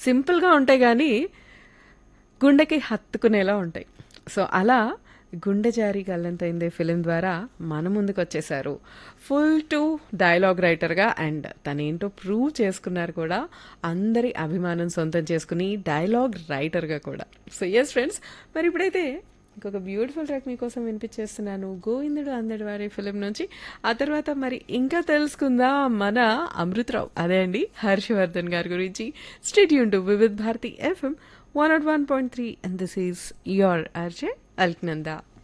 సింపుల్గా ఉంటాయి కానీ గుండెకి హత్తుకునేలా ఉంటాయి సో అలా గుండె జారి గల్లంతైందే ఫిలిం ద్వారా మన ముందుకు వచ్చేసారు ఫుల్ టు డైలాగ్ రైటర్గా అండ్ తనేంటో ప్రూవ్ చేసుకున్నారు కూడా అందరి అభిమానం సొంతం చేసుకుని డైలాగ్ రైటర్గా కూడా సో ఎస్ ఫ్రెండ్స్ మరి ఇప్పుడైతే ఇంకొక బ్యూటిఫుల్ ట్రాక్ మీకోసం వినిపించేస్తున్నాను గోవిందుడు అందడి వారి ఫిలిం నుంచి ఆ తర్వాత మరి ఇంకా తెలుసుకుందాం మన అమృతరావు అదే అండి హర్షవర్ధన్ గారి గురించి stay tune to Vividh Bharati FM one naught one point three and this is your RJ Alaknanda